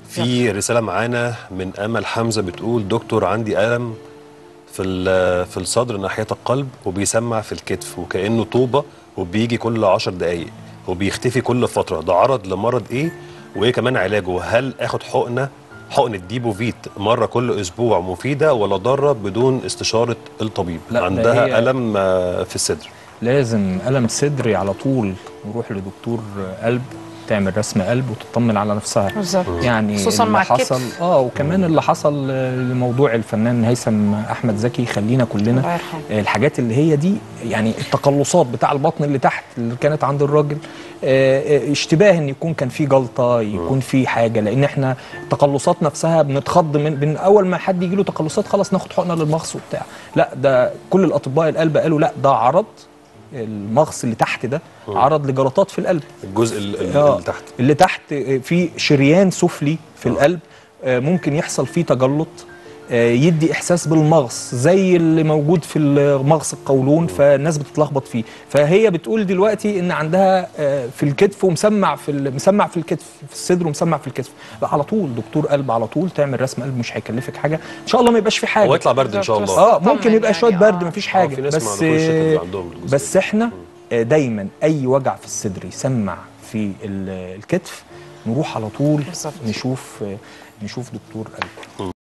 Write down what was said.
في رساله معانا من امل حمزه بتقول دكتور عندي الم في ال- في الصدر ناحيه القلب وبيسمع في الكتف وكانه طوبه وبيجي كل 10 دقائق وبيختفي كل فتره ده عرض لمرض ايه وايه كمان علاجه هل اخد حقنه حقنه ديبوفيت مره كل اسبوع مفيده ولا ضاره بدون استشاره الطبيب لا، ده عندها هي- الم آه، في الصدر لازم ألم صدري على طول نروح لدكتور قلب تعمل رسم قلب وتطمن على نفسها بالظبط يعني خصوصاً اللي مع الكتف. حصل اه وكمان اللي حصل آه، لموضوع الفنان هيثم احمد زكي خلينا الله كلنا يرحمه آه، الحاجات اللي هي دي يعني التقلصات بتاع البطن اللي تحت اللي كانت عند الراجل آه، آه، اشتباه ان يكون كان في جلطه يكون في حاجه لان احنا التقلصات نفسها بنتخض من, من اول ما حد يجي له تقلصات خلاص ناخد حقنه للمغص وبتاع لا ده كل الاطباء القلب قالوا لا ده عرض المغص اللي تحت ده عرض لجلطات في القلب الجزء ال- ال- آه، اللي تحت اللي تحت آه، في شريان سفلي في القلب آه، ممكن يحصل فيه تجلط آه، يدي احساس بالمغص زي اللي موجود في المغص القولون فالناس بتتلخبط فيه فهي بتقول دلوقتي ان عندها آه، في الكتف ومسمع في ال- مسمع في الكتف في الصدر ومسمع في الكتف لا على طول دكتور قلب على طول تعمل رسم قلب مش هيكلفك حاجه ان شاء الله ما يبقاش في حاجه هو يطلع برد ان شاء الله اه طمن ممكن يبقى يعني، شويه برد آه. مفيش آه، حاجه في ناس ما بس عندهمش الشكل ده عندهم الجزء بس احنا آه، دايما اي وجع في الصدر يسمع في ال- الكتف نروح على طول بالظبط. نشوف آه، نشوف دكتور قلب